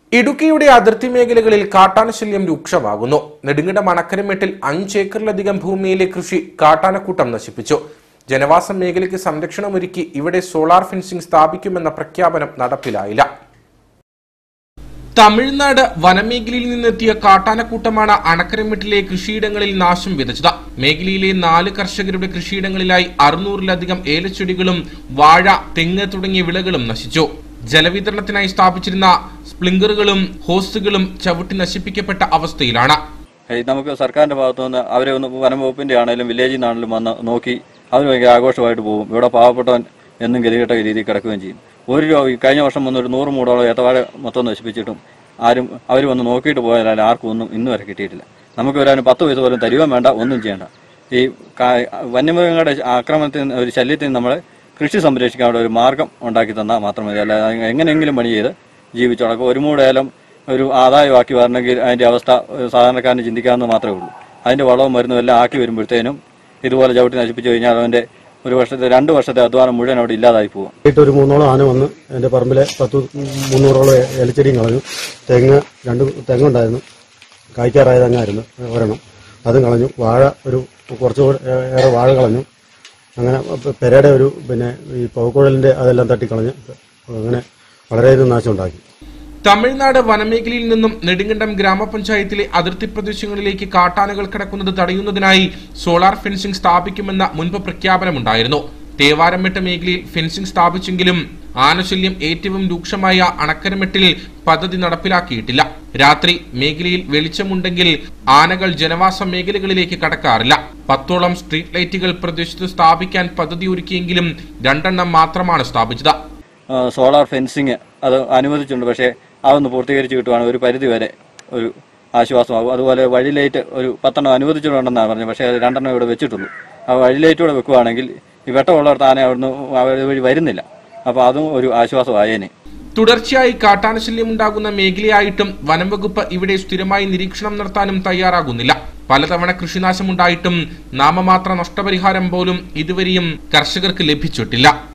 ഇടുക്കിയുടെ അതിർത്തി മേഖലകളിൽ കാട്ടാനശല്യം രൂക്ഷമാകുന്നു നെടുങ്കണ്ടം അണക്കരമെട്ടിൽ അഞ്ചേക്കറിലധികം ഭൂമിയിലെ കൃഷി കാട്ടാനക്കൂട്ടം നശിപ്പിച്ചു ജനവാസ മേഖലയ്ക്ക് സംരക്ഷണമൊരുക്കി ഇവിടെ സോളാർ ഫെൻസിംഗ് സ്ഥാപിക്കുമെന്ന പ്രഖ്യാപനം നടപ്പിലായില്ല തമിഴ്നാട് വനമേഖലയിൽ നിന്നെത്തിയ കാട്ടാനക്കൂട്ടമാണ് അണക്കരമെട്ടിലെ കൃഷിയിടങ്ങളിൽ നാശം വിതച്ചത് മേഖലയിലെ നാല് കർഷകരുടെ കൃഷിയിടങ്ങളിലായി അറുന്നൂറിലധികം ഏലച്ചെടികളും വാഴ തെങ്ങ് തുടങ്ങിയ വിളകളും നശിച്ചു ജലവിതരണത്തിനായി സ്ഥാപിച്ചിരുന്ന സ്പ്ലിങ്കറുകളും ഹോസുകളും ചവിട്ടി നശിപ്പിക്കപ്പെട്ട അവസ്ഥയിലാണ് ഏയ് നമുക്ക് സർക്കാരിന്റെ ഭാഗത്തു നിന്ന് അവരെ ഒന്ന് വനം വകുപ്പിന്റെ ആണെങ്കിലും വില്ലേജിൽ നിന്നാണെങ്കിലും വന്ന് നോക്കി അവർ ഭയങ്കര ആഘോഷമായിട്ട് പോകും ഇവിടെ പാവപ്പെട്ടവൻ എന്നും ഗതികെട്ട രീതിയിൽ കിടക്കുകയും ചെയ്യും ഒരു രൂപ ഈ കഴിഞ്ഞ വർഷം വന്ന് ഒരു നൂറ് മൂടോളം ഏത്തവാഴ മൊത്തം നശിപ്പിച്ചിട്ടും ആരും അവർ വന്ന് നോക്കിയിട്ട് പോയാലും ആർക്കും ഒന്നും ഇന്ന് വരെ കിട്ടിയിട്ടില്ല നമുക്ക് വരാൻ പത്ത് പൈസ പോലും തരുവാൻ വേണ്ട ഒന്നും ചെയ്യേണ്ട ഈ കാ- വന്യമൃഗങ്ങളുടെ ആക്രമണത്തിൽ നിന്ന് ഒരു ശല്യത്തിൽ നിന്ന് നമ്മളെ കൃഷി സംരക്ഷിക്കാനുള്ള ഒരു മാർഗം ഉണ്ടാക്കി തന്നാൽ മാത്രം മതി അല്ല എങ്ങനെയെങ്കിലും പണി ചെയ്ത് ജീവിച്ചു നടക്കും ഒരു മൂടേലം ഒരു ആദായമാക്കി വരണമെങ്കിൽ അതിന്റെ അവസ്ഥ ഒരു സാധാരണക്കാരന് ചിന്തിക്കാവുന്ന മാത്രമേ ഉള്ളൂ അതിന്റെ വളവും മരുന്നും എല്ലാം ആക്കി വരുമ്പോഴത്തേനും ഇതുപോലെ ചവിട്ടി നശിപ്പിച്ചു കഴിഞ്ഞാൽ അവന്റെ ഒരു വർഷത്തെ രണ്ട് വർഷത്തെ അധ്വാനം മുഴുവൻ അവിടെ ഇല്ലാതായി പോകും ആയിട്ട് ഒരു മൂന്നോളം ആന വന്ന് എൻ്റെ പറമ്പിലെ പത്ത് മുന്നൂറോളം ഏലച്ചെടിയും കളഞ്ഞു തെങ്ങ് രണ്ട് തെങ്ങുണ്ടായിരുന്നു കായ്ക്കാറായ തെങ്ങായിരുന്നു ഒരെണ്ണം അതും കളഞ്ഞു വാഴ ഒരു കുറച്ച് കൂടെ ഏറെ വാഴ കളഞ്ഞു അങ്ങനെ പെരയുടെ ഒരു പിന്നെ ഈ പവക്കുഴലിൻ്റെ അതെല്ലാം തട്ടിക്കളഞ്ഞ് അങ്ങനെ വളരെയധികം നാശം ഉണ്ടാക്കി തമിഴ്നാട് വനമേഖലയിൽ നിന്നും നെടുങ്കണ്ടം ഗ്രാമപഞ്ചായത്തിലെ അതിർത്തി പ്രദേശങ്ങളിലേക്ക് കാട്ടാനകൾ കിടക്കുന്നത് തടയുന്നതിനായി സോളാർ ഫെൻസിംഗ് സ്ഥാപിക്കുമെന്ന മുൻപ് പ്രഖ്യാപനമുണ്ടായിരുന്നു തേവാരമെട്ട് മേഖലയിൽ ഫെൻസിംഗ് സ്ഥാപിച്ചെങ്കിലും ആനശല്യം ഏറ്റവും രൂക്ഷമായ അണക്കരമെട്ടിൽ പദ്ധതി നടപ്പിലാക്കിയിട്ടില്ല രാത്രി മേഖലയിൽ വെളിച്ചമുണ്ടെങ്കിൽ ആനകൾ ജനവാസ മേഖലകളിലേക്ക് കടക്കാറില്ല പത്തോളം സ്ട്രീറ്റ് ലൈറ്റുകൾ പ്രദേശത്ത് സ്ഥാപിക്കാൻ പദ്ധതി ഒരുക്കിയെങ്കിലും രണ്ടെണ്ണം മാത്രമാണ് സ്ഥാപിച്ചത് ആ, സോളാർ ഫെൻസിങ് അത് അനുവദിച്ചിട്ടുണ്ട് പക്ഷേ അതൊന്ന് പൂർത്തീകരിച്ച് കിട്ടുവാണെങ്കിൽ ഒരു പരിധി വരെ ഒരു ആശ്വാസമാകും അതുപോലെ വഴി ലൈറ്റ് ഒരു പത്തെണ്ണം അനുവദിച്ചിട്ടുണ്ടെന്നാണ് പറഞ്ഞത് പക്ഷേ അത് രണ്ടെണ്ണം ഇവിടെ വെച്ചിട്ടുള്ളൂ ആ വഴി ലൈറ്റ് കൂടെ വെക്കുവാണെങ്കിൽ ഈ വെട്ടമുള്ളവർ താനെ അവിടുന്ന് അവർ വഴി വരുന്നില്ല അപ്പോൾ അതും ഒരു ആശ്വാസമായേനെ തുടർച്ചയായി കാട്ടാനശല്യം ഉണ്ടാകുന്ന മേഖലയായിട്ടും വനം വകുപ്പ് ഇവിടെ സ്ഥിരമായി നിരീക്ഷണം നടത്താനും തയ്യാറാകുന്നില്ല പലതവണ കൃഷിനാശമുണ്ടായിട്ടും നാമമാത്ര നഷ്ടപരിഹാരം പോലും ഇതുവരെയും കർഷകർക്ക് ലഭിച്ചിട്ടില്ല